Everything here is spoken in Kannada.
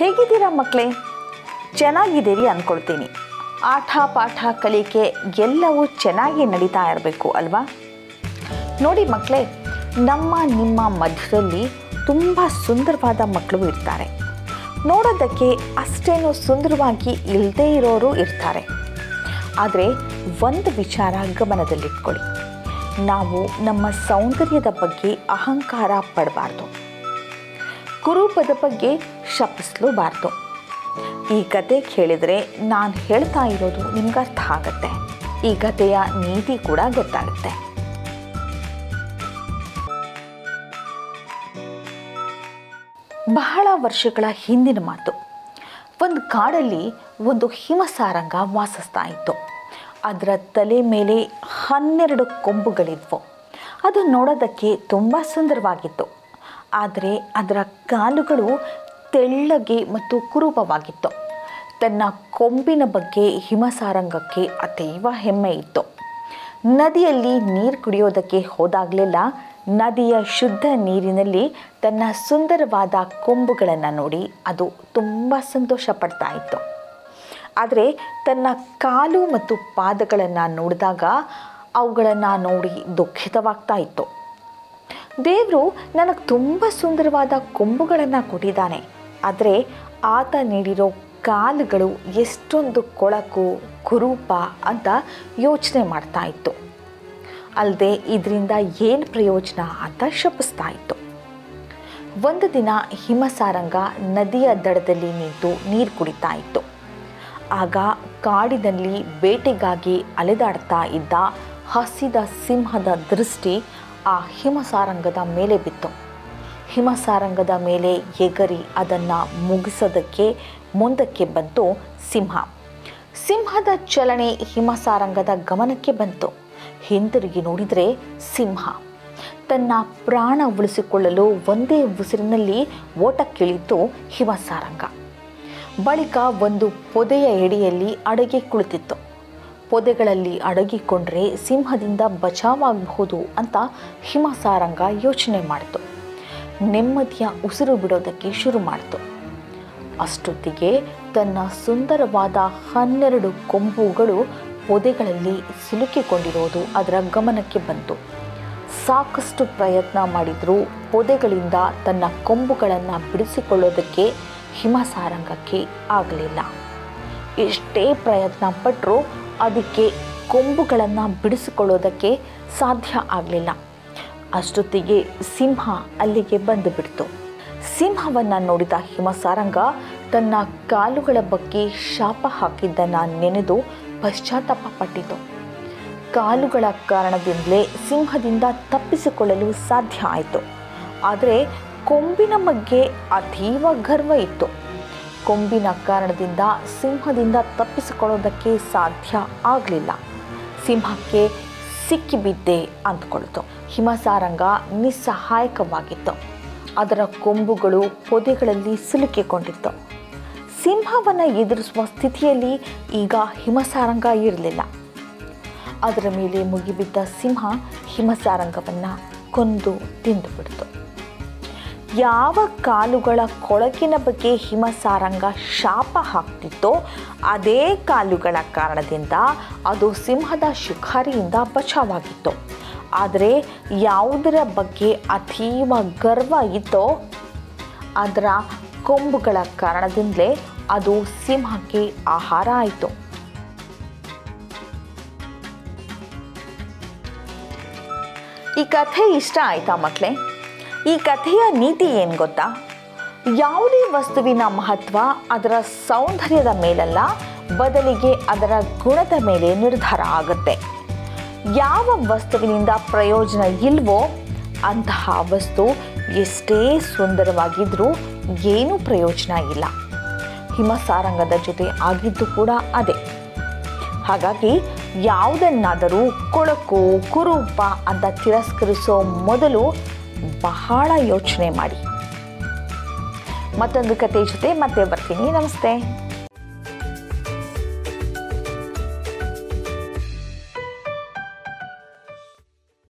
ಹೇಗಿದ್ದೀರಾ ಮಕ್ಕಳೇ ಚೆನ್ನಾಗಿದ್ದೀರಿ ಅಂದ್ಕೊಳ್ತೀನಿ ಆಟ ಪಾಠ ಕಲಿಕೆ ಎಲ್ಲವೂ ಚೆನ್ನಾಗಿ ನಡೀತಾ ಇರಬೇಕು ಅಲ್ವಾ ನೋಡಿ ಮಕ್ಕಳೇ ನಮ್ಮ ನಿಮ್ಮ ಮಧ್ಯದಲ್ಲಿ ತುಂಬ ಸುಂದರವಾದ ಮಕ್ಕಳು ಇರ್ತಾರೆ ನೋಡೋದಕ್ಕೆ ಅಷ್ಟೇನು ಸುಂದರವಾಗಿ ಇಲ್ಲದೇ ಇರೋರು ಇರ್ತಾರೆ ಆದರೆ ಒಂದು ವಿಚಾರ ಗಮನದಲ್ಲಿಟ್ಕೊಳ್ಳಿ ನಾವು ನಮ್ಮ ಸೌಂದರ್ಯದ ಬಗ್ಗೆ ಅಹಂಕಾರ ಪಡಬಾರ್ದು ಕುರೂಪದ ಬಗ್ಗೆ ಶಪಿಸಲೂಬಾರ್ದು ಈ ಕತೆ ಕೇಳಿದರೆ ನಾನು ಹೇಳ್ತಾ ಇರೋದು ನಿಮ್ಗೆ ಅರ್ಥ ಆಗುತ್ತೆ ಈ ಕಥೆಯ ನೀತಿ ಕೂಡ ಗೊತ್ತಾಗುತ್ತೆ ಬಹಳ ವರ್ಷಗಳ ಹಿಂದಿನ ಮಾತು ಒಂದು ಕಾಡಲ್ಲಿ ಒಂದು ಹಿಮಸಾರಂಗ ವಾಸಿಸ್ತಾ ಇತ್ತು ಅದರ ತಲೆ ಮೇಲೆ ಹನ್ನೆರಡು ಕೊಂಬುಗಳಿದ್ವು ಅದು ನೋಡೋದಕ್ಕೆ ತುಂಬ ಸುಂದರವಾಗಿತ್ತು ಆದರೆ ಅದರ ಕಾಲುಗಳು ತೆಳ್ಳಗೆ ಮತ್ತು ಕುರೂಪವಾಗಿತ್ತು ತನ್ನ ಕೊಂಬಿನ ಬಗ್ಗೆ ಹಿಮಸಾರಂಗಕ್ಕೆ ಅತೀವ ಹೆಮ್ಮೆ ಇತ್ತು ನದಿಯಲ್ಲಿ ನೀರು ಕುಡಿಯೋದಕ್ಕೆ ಹೋದಾಗಲೆಲ್ಲ ನದಿಯ ಶುದ್ಧ ನೀರಿನಲ್ಲಿ ತನ್ನ ಸುಂದರವಾದ ಕೊಂಬುಗಳನ್ನು ನೋಡಿ ಅದು ತುಂಬ ಸಂತೋಷ ಪಡ್ತಾ ಇತ್ತು ಆದರೆ ತನ್ನ ಕಾಲು ಮತ್ತು ಪಾದಗಳನ್ನು ನೋಡಿದಾಗ ಅವುಗಳನ್ನು ನೋಡಿ ದುಃಖಿತವಾಗ್ತಾ ಇತ್ತು ದೇವರು ನನಗೆ ತುಂಬ ಸುಂದರವಾದ ಕೊಂಬುಗಳನ್ನು ಕೊಟ್ಟಿದ್ದಾನೆ ಆದರೆ ಆತ ನೀಡಿರೋ ಕಾಲುಗಳು ಎಷ್ಟೊಂದು ಕೊಳಕು ಕುರೂಪ ಅಂತ ಯೋಚನೆ ಮಾಡ್ತಾ ಇತ್ತು ಅಲ್ಲದೆ ಇದರಿಂದ ಏನು ಪ್ರಯೋಜನ ಅಂತ ಶಪಿಸ್ತಾ ಇತ್ತು ಒಂದು ದಿನ ಹಿಮಸಾರಂಗ ನದಿಯ ದಡದಲ್ಲಿ ನಿಂತು ನೀರು ಕುಡಿತಾ ಇತ್ತು ಆಗ ಕಾಡಿನಲ್ಲಿ ಬೇಟೆಗಾಗಿ ಅಲೆದಾಡ್ತಾ ಇದ್ದ ಹಸಿದ ಸಿಂಹದ ದೃಷ್ಟಿ ಆ ಹಿಮಸಾರಂಗದ ಮೇಲೆ ಬಿತ್ತು ಹಿಮಸಾರಂಗದ ಮೇಲೆ ಎಗರಿ ಅದನ್ನು ಮುಗಿಸೋದಕ್ಕೆ ಮುಂದಕ್ಕೆ ಬಂತು ಸಿಂಹ ಸಿಂಹದ ಚಲನೆ ಹಿಮಸಾರಂಗದ ಗಮನಕ್ಕೆ ಬಂತು ಹಿಂತಿರುಗಿ ನೋಡಿದರೆ ಸಿಂಹ ತನ್ನ ಪ್ರಾಣ ಉಳಿಸಿಕೊಳ್ಳಲು ಒಂದೇ ಉಸಿರಿನಲ್ಲಿ ಓಟಕ್ಕಿಳಿತು ಹಿಮಸಾರಂಗ ಬಳಿಕ ಒಂದು ಪೊದೆಯ ಎಡೆಯಲ್ಲಿ ಅಡಗಿ ಕುಳಿತಿತ್ತು ಪೊದೆಗಳಲ್ಲಿ ಅಡಗಿಕೊಂಡ್ರೆ ಸಿಂಹದಿಂದ ಬಚಾವಾಗಬಹುದು ಅಂತ ಹಿಮಸಾರಂಗ ಯೋಚನೆ ಮಾಡಿತು ನೆಮ್ಮದಿಯ ಉಸಿರು ಬಿಡೋದಕ್ಕೆ ಶುರು ಮಾಡಿತು ಅಷ್ಟೊತ್ತಿಗೆ ತನ್ನ ಸುಂದರವಾದ ಹನ್ನೆರಡು ಕೊಂಬುಗಳು ಪೊದೆಗಳಲ್ಲಿ ಸಿಲುಕಿಕೊಂಡಿರೋದು ಅದರ ಗಮನಕ್ಕೆ ಬಂತು ಸಾಕಷ್ಟು ಪ್ರಯತ್ನ ಮಾಡಿದರೂ ಪೊದೆಗಳಿಂದ ತನ್ನ ಕೊಂಬುಗಳನ್ನು ಬಿಡಿಸಿಕೊಳ್ಳೋದಕ್ಕೆ ಹಿಮಸಾರಂಗಕ್ಕೆ ಆಗಲಿಲ್ಲ ಎಷ್ಟೇ ಪ್ರಯತ್ನ ಪಟ್ಟರೂ ಅದಕ್ಕೆ ಕೊಂಬುಗಳನ್ನು ಬಿಡಿಸಿಕೊಳ್ಳೋದಕ್ಕೆ ಸಾಧ್ಯ ಆಗಲಿಲ್ಲ ಅಷ್ಟೊತ್ತಿಗೆ ಸಿಂಹ ಅಲ್ಲಿಗೆ ಬಂದು ಬಿಡ್ತು ಸಿಂಹವನ್ನು ನೋಡಿದ ಹಿಮಸಾರಂಗ ತನ್ನ ಕಾಲುಗಳ ಬಗ್ಗೆ ಶಾಪ ಹಾಕಿದ್ದನ್ನು ನೆನೆದು ಪಶ್ಚಾತ್ತಾಪ ಪಟ್ಟಿತು ಕಾಲುಗಳ ಕಾರಣದಿಂದಲೇ ಸಿಂಹದಿಂದ ತಪ್ಪಿಸಿಕೊಳ್ಳಲು ಸಾಧ್ಯ ಆಯಿತು ಆದರೆ ಕೊಂಬಿನ ಬಗ್ಗೆ ಅತೀವ ಗರ್ವ ಇತ್ತು ಕೊಂಬಿನ ಕಾರಣದಿಂದ ಸಿಂಹದಿಂದ ತಪ್ಪಿಸಿಕೊಳ್ಳೋದಕ್ಕೆ ಸಾಧ್ಯ ಆಗಲಿಲ್ಲ ಸಿಂಹಕ್ಕೆ ಸಿಕ್ಕಿಬಿದ್ದೆ ಅಂದ್ಕೊಳ್ತು ಹಿಮಸಾರಂಗ ನಿಸ್ಸಹಾಯಕವಾಗಿತ್ತು ಅದರ ಕೊಂಬುಗಳು ಪೊದೆಗಳಲ್ಲಿ ಸಿಲುಕಿಕೊಂಡಿತ್ತು ಸಿಂಹವನ್ನು ಎದುರಿಸುವ ಸ್ಥಿತಿಯಲ್ಲಿ ಈಗ ಹಿಮಸಾರಂಗ ಇರಲಿಲ್ಲ ಅದರ ಮೇಲೆ ಮುಗಿಬಿದ್ದ ಸಿಂಹ ಹಿಮಸಾರಂಗವನ್ನು ಕೊಂದು ತಿಂದುಬಿಡ್ತು ಯಾವ ಕಾಲುಗಳ ಕೊಳಕಿನ ಬಗ್ಗೆ ಹಿಮಸಾರಂಗ ಶಾಪ ಹಾಕ್ತಿತ್ತೋ ಅದೇ ಕಾಲುಗಳ ಕಾರಣದಿಂದ ಅದು ಸಿಂಹದ ಶಿಖಾರಿಯಿಂದ ಬಚಾವಾಗಿತ್ತು ಆದರೆ ಯಾವುದರ ಬಗ್ಗೆ ಅತೀವ ಗರ್ವ ಇತ್ತೋ ಅದರ ಕೊಂಬುಗಳ ಕಾರಣದಿಂದಲೇ ಅದು ಸಿಂಹಕ್ಕೆ ಆಹಾರ ಆಯಿತು ಈ ಕಥೆ ಇಷ್ಟ ಆಯ್ತಾ ಮಕ್ಕಳೇ ಈ ಕಥೆಯ ನೀತಿ ಏನು ಗೊತ್ತಾ ಯಾವುದೇ ವಸ್ತುವಿನ ಮಹತ್ವ ಅದರ ಸೌಂದರ್ಯದ ಮೇಲಲ್ಲ ಬದಲಿಗೆ ಅದರ ಗುಣದ ಮೇಲೆ ನಿರ್ಧಾರ ಆಗುತ್ತೆ ಯಾವ ವಸ್ತುವಿನಿಂದ ಪ್ರಯೋಜನ ಇಲ್ವೋ ಅಂತಹ ವಸ್ತು ಎಷ್ಟೇ ಸುಂದರವಾಗಿದ್ದರೂ ಏನೂ ಪ್ರಯೋಜನ ಇಲ್ಲ ಹಿಮಸಾರಂಗದ ಜೊತೆ ಆಗಿದ್ದು ಕೂಡ ಅದೇ ಹಾಗಾಗಿ ಯಾವುದನ್ನಾದರೂ ಕೊಳಕು ಕುರೂಪ ಅಂತ ತಿರಸ್ಕರಿಸೋ ಮೊದಲು ಬಹಳ ಯೋಚನೆ ಮಾಡಿ ಮತ್ತೊಂದು ಕತೆ ಜೊತೆ ಮತ್ತೆ ಬರ್ತೀನಿ ನಮಸ್ತೆ